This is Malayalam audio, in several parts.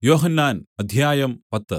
യോഹന്നാൻ അദ്ധ്യായം പത്ത്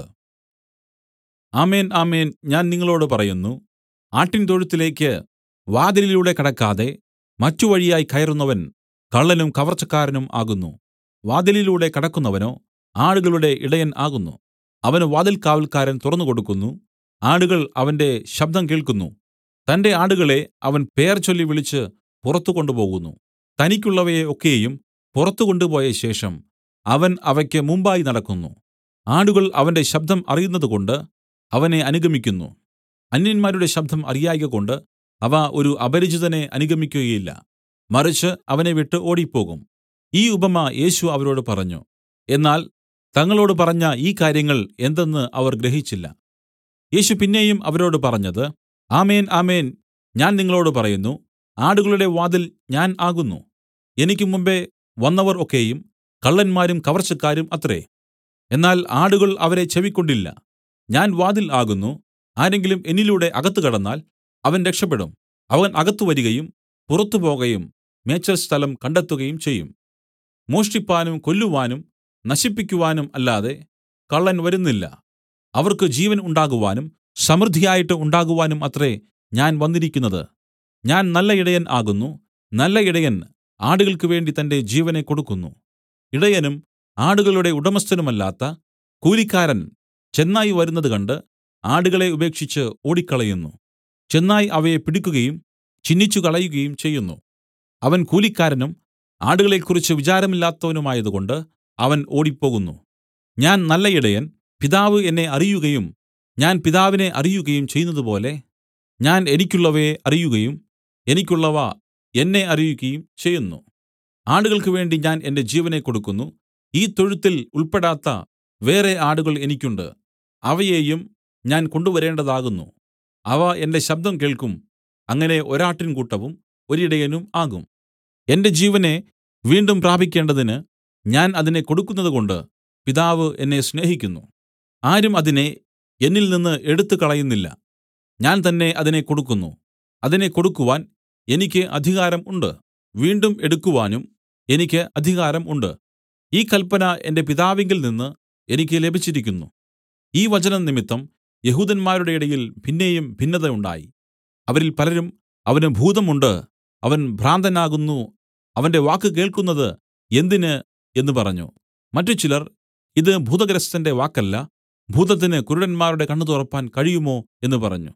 ആമേൻ ആമേൻ ഞാൻ നിങ്ങളോടു പറയുന്നു ആട്ടിൻതൊഴുത്തിലേക്ക് വാതിലിലൂടെ കടക്കാതെ മറ്റു വഴിയായി കയറുന്നവൻ കള്ളനും കവർച്ചക്കാരനും ആകുന്നു വാതിലിലൂടെ കടക്കുന്നവനോ ആടുകളുടെ ഇടയൻ ആകുന്നു അവന് വാതിൽകാവല്ക്കാരൻ തുറന്നുകൊടുക്കുന്നു ആടുകൾ അവന്റെ ശബ്ദം കേൾക്കുന്നു തന്റെ ആടുകളെ അവൻ പേർചൊല്ലി വിളിച്ച് പുറത്തു കൊണ്ടുപോകുന്നു തനിക്കുള്ളവയെ ഒക്കെയും പുറത്തു കൊണ്ടുപോയ ശേഷം അവൻ അവയ്ക്ക് മുമ്പായി നടക്കുന്നു ആടുകൾ അവന്റെ ശബ്ദം അറിയുന്നതുകൊണ്ട് അവനെ അനുഗമിക്കുന്നു അന്യന്മാരുടെ ശബ്ദം അറിയായ്കകൊണ്ട് അവ ഒരു അപരിചിതനെ അനുഗമിക്കുകയില്ല മറിച്ച് അവനെ വിട്ട് ഓടിപ്പോകും ഈ ഉപമ യേശു അവരോട് പറഞ്ഞു എന്നാൽ തങ്ങളോട് പറഞ്ഞ ഈ കാര്യങ്ങൾ എന്തെന്ന് അവർ ഗ്രഹിച്ചില്ല യേശു പിന്നെയും അവരോട് പറഞ്ഞത് ആമേൻ ആമേൻ ഞാൻ നിങ്ങളോടു പറയുന്നു ആടുകളുടെ വാതിൽ ഞാൻ ആകുന്നു എനിക്ക് മുമ്പെ വന്നവർ ഒക്കെയും കള്ളന്മാരും കവർച്ചക്കാരും അത്രേ എന്നാൽ ആടുകൾ അവരെ ചെവിക്കൊണ്ടില്ല ഞാൻ വാതിൽ ആകുന്നു ആരെങ്കിലും എന്നിലൂടെ അകത്ത് കടന്നാൽ അവൻ രക്ഷപെടും അവൻ അകത്ത് വരികയും പുറത്തു പോകയും മേച്ചൽസ്ഥലം കണ്ടെത്തുകയും ചെയ്യും മോഷ്ടിപ്പാനും കൊല്ലുവാനും നശിപ്പിക്കുവാനും അല്ലാതെ കള്ളൻ വരുന്നില്ല അവർക്ക് ജീവൻ ഉണ്ടാകുവാനും സമൃദ്ധിയായിട്ട് ഉണ്ടാകുവാനും അത്രേ ഞാൻ വന്നിരിക്കുന്നത് ഞാൻ നല്ല ഇടയൻ ആകുന്നു നല്ല ഇടയൻ ആടുകൾക്ക് വേണ്ടി തന്റെ ജീവനെ കൊടുക്കുന്നു ഇടയനും ആടുകളുടെ ഉടമസ്ഥനുമല്ലാത്ത കൂലിക്കാരൻ ചെന്നായി വരുന്നത് കണ്ട് ആടുകളെ ഉപേക്ഷിച്ച് ഓടിക്കളയുന്നു ചെന്നായ് അവയെ പിടിക്കുകയും ചിന്നിച്ചുകളയുകയും ചെയ്യുന്നു അവൻ കൂലിക്കാരനും ആടുകളെക്കുറിച്ച് വിചാരമില്ലാത്തവനുമായതുകൊണ്ട് അവൻ ഓടിപ്പോകുന്നു ഞാൻ നല്ല ഇടയൻ പിതാവ് എന്നെ അറിയുകയും ഞാൻ പിതാവിനെ അറിയുകയും ചെയ്യുന്നതുപോലെ ഞാൻ എനിക്കുള്ളവയെ അറിയുകയും എനിക്കുള്ളവ എന്നെ അറിയുകയും ചെയ്യുന്നു ആടുകൾക്ക് വേണ്ടി ഞാൻ എന്റെ ജീവനെ കൊടുക്കുന്നു ഈ തൊഴുത്തിൽ ഉൾപ്പെടാത്ത വേറെ ആടുകൾ എനിക്കുണ്ട് അവയെയും ഞാൻ കൊണ്ടുവരേണ്ടതാകുന്നു അവ എന്റെ ശബ്ദം കേൾക്കും അങ്ങനെ ഒരാട്ടിൻകൂട്ടവും ഒരിടയനും ആകും എന്റെ ജീവനെ വീണ്ടും പ്രാപിക്കേണ്ടതിന് ഞാൻ അതിനെ കൊടുക്കുന്നതുകൊണ്ട് പിതാവ് എന്നെ സ്നേഹിക്കുന്നു ആരും അതിനെ എന്നിൽ നിന്ന് എടുത്തുകളയുന്നില്ല ഞാൻ തന്നെ അതിനെ കൊടുക്കുന്നു അതിനെ കൊടുക്കുവാൻ എനിക്ക് അധികാരം ഉണ്ട് വീണ്ടും എടുക്കുവാനും എനിക്ക് അധികാരം ഉണ്ട് ഈ കല്പന എന്റെ പിതാവിങ്കൽ നിന്ന് എനിക്ക് ലഭിച്ചിരിക്കുന്നു ഈ വചനം നിമിത്തം യഹൂദന്മാരുടെ ഇടയിൽ പിന്നെയും ഭിന്നത ഉണ്ടായി അവരിൽ പലരും അവന് ഭൂതമുണ്ട് അവൻ ഭ്രാന്തനാകുന്നു അവന്റെ വാക്ക് കേൾക്കുന്നത് എന്തിന് എന്ന് പറഞ്ഞു മറ്റു ചിലർ ഇത് ഭൂതഗ്രസ്തന്റെ വാക്കല്ല ഭൂതത്തിന് കുരുടന്മാരുടെ കണ്ണ് തുറപ്പാൻ കഴിയുമോ എന്ന് പറഞ്ഞു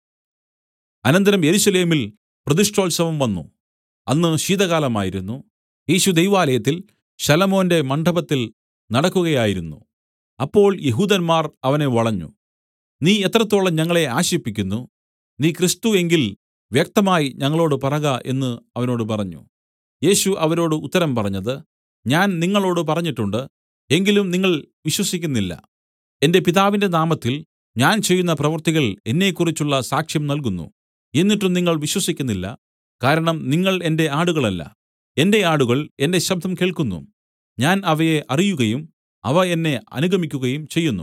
അനന്തരം യെരൂശലേമിൽ പ്രതിഷ്ഠോത്സവം വന്നു അന്ന് ശീതകാലമായിരുന്നു യേശു ദൈവാലയത്തിൽ ശലോമോന്റെ മണ്ഡപത്തിൽ നടക്കുകയായിരുന്നു അപ്പോൾ യഹൂദന്മാർ അവനെ വളഞ്ഞു നീ എത്രത്തോളം ഞങ്ങളെ ആശിപ്പിക്കുന്നു നീ ക്രിസ്തു എങ്കിൽ വ്യക്തമായി ഞങ്ങളോട് പറക എന്ന് അവനോട് പറഞ്ഞു യേശു അവരോട് ഉത്തരം പറഞ്ഞത് ഞാൻ നിങ്ങളോട് പറഞ്ഞിട്ടുണ്ട് എങ്കിലും നിങ്ങൾ വിശ്വസിക്കുന്നില്ല എന്റെ പിതാവിന്റെ നാമത്തിൽ ഞാൻ ചെയ്യുന്ന പ്രവൃത്തികൾ എന്നെക്കുറിച്ചുള്ള സാക്ഷ്യം നൽകുന്നു എന്നിട്ടും നിങ്ങൾ വിശ്വസിക്കുന്നില്ല കാരണം നിങ്ങൾ എന്റെ ആടുകളല്ല എന്റെ ആടുകൾ എന്റെ ശബ്ദം കേൾക്കുന്നു ഞാൻ അവയെ അറിയുകയും അവ എന്നെ അനുഗമിക്കുകയും ചെയ്യുന്നു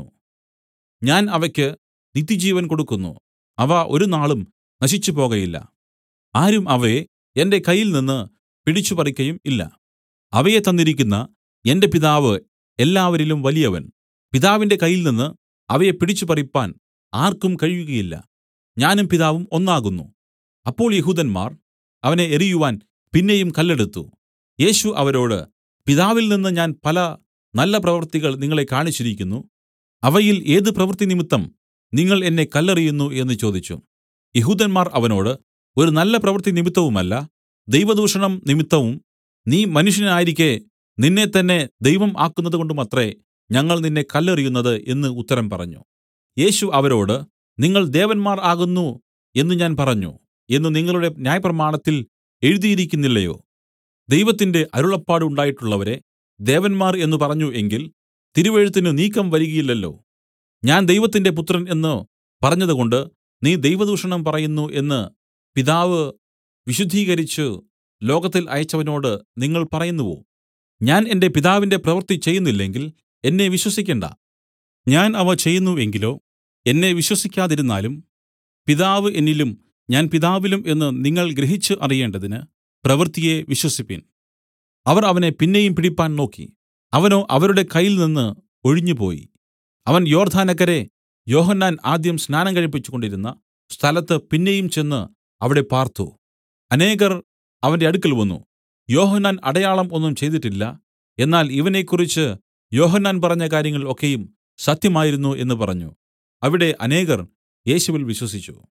ഞാൻ അവയ്ക്ക് നിത്യജീവൻ കൊടുക്കുന്നു അവ ഒരു നാളും നശിച്ചുപോകയില്ല ആരും അവയെ എന്റെ കയ്യിൽ നിന്ന് പിടിച്ചുപറിക്കയും ഇല്ല അവയെ തന്നിരിക്കുന്ന എന്റെ പിതാവ് എല്ലാവരിലും വലിയവൻ പിതാവിന്റെ കയ്യിൽ നിന്ന് അവയെ പിടിച്ചുപറിപ്പാൻ ആർക്കും കഴിയുകയില്ല ഞാനും പിതാവും ഒന്നാകുന്നു അപ്പോൾ യഹൂദന്മാർ അവനെ എറിയുവാൻ പിന്നെയും കല്ലെടുത്തു യേശു അവരോട് പിതാവിൽ നിന്ന് ഞാൻ പല നല്ല പ്രവൃത്തികൾ നിങ്ങളെ കാണിച്ചിരിക്കുന്നു അവയിൽ ഏത് പ്രവൃത്തി നിമിത്തം നിങ്ങൾ എന്നെ കല്ലെറിയുന്നു എന്ന് ചോദിച്ചു യഹൂദന്മാർ അവനോട് ഒരു നല്ല പ്രവൃത്തി നിമിത്തവുമല്ല ദൈവദൂഷണം നിമിത്തവും നീ മനുഷ്യനായിരിക്കെ നിന്നെ തന്നെ ദൈവം ആക്കുന്നതുകൊണ്ടുമത്രേ ഞങ്ങൾ നിന്നെ കല്ലെറിയുന്നത് എന്ന് ഉത്തരം പറഞ്ഞു യേശു അവരോട് നിങ്ങൾ ദേവന്മാർ ആകുന്നു എന്ന് ഞാൻ പറഞ്ഞു എന്ന് നിങ്ങളുടെ ന്യായപ്രമാണത്തിൽ എഴുതിയിരിക്കുന്നില്ലയോ ദൈവത്തിന്റെ അരുളപ്പാട് ഉണ്ടായിട്ടുള്ളവരെ ദേവന്മാർ എന്ന് പറഞ്ഞു എങ്കിൽ തിരുവെഴുത്തിന് നീക്കം വരികയില്ലല്ലോ ഞാൻ ദൈവത്തിന്റെ പുത്രൻ എന്ന് പറഞ്ഞതുകൊണ്ട് നീ ദൈവദൂഷണം പറയുന്നു എന്ന് പിതാവ് വിശുദ്ധീകരിച്ചു ലോകത്തിൽ അയച്ചവനോട് നിങ്ങൾ പറയുന്നുവോ ഞാൻ എന്റെ പിതാവിന്റെ പ്രവൃത്തി ചെയ്യുന്നില്ലെങ്കിൽ എന്നെ വിശ്വസിക്കണ്ട ഞാൻ അവ ചെയ്യുന്നു എങ്കിലോ എന്നെ വിശ്വസിക്കാതിരുന്നാലും പിതാവ് എന്നിലും ഞാൻ പിതാവിലും എന്ന് നിങ്ങൾ ഗ്രഹിച്ചു അറിയേണ്ടതിന് പ്രവൃത്തിയെ വിശ്വസിപ്പിൻ അവർ അവനെ പിന്നെയും പിടിപ്പാൻ നോക്കി അവനോ അവരുടെ കയ്യിൽ നിന്ന് ഒഴിഞ്ഞുപോയി അവൻ യോർദ്ദാനക്കരെ യോഹന്നാൻ ആദ്യം സ്നാനം കഴിപ്പിച്ചുകൊണ്ടിരുന്ന സ്ഥലത്ത് പിന്നെയും ചെന്ന് അവിടെ പാർത്തു അനേകർ അവന്റെ അടുക്കൽ വന്നു യോഹന്നാൻ അടയാളം ഒന്നും ചെയ്തിട്ടില്ല എന്നാൽ ഇവനെക്കുറിച്ച് യോഹന്നാൻ പറഞ്ഞ കാര്യങ്ങൾ ഒക്കെയും സത്യമായിരുന്നു എന്ന് പറഞ്ഞു അവിടെ അനേകർ യേശുവിൽ വിശ്വസിച്ചു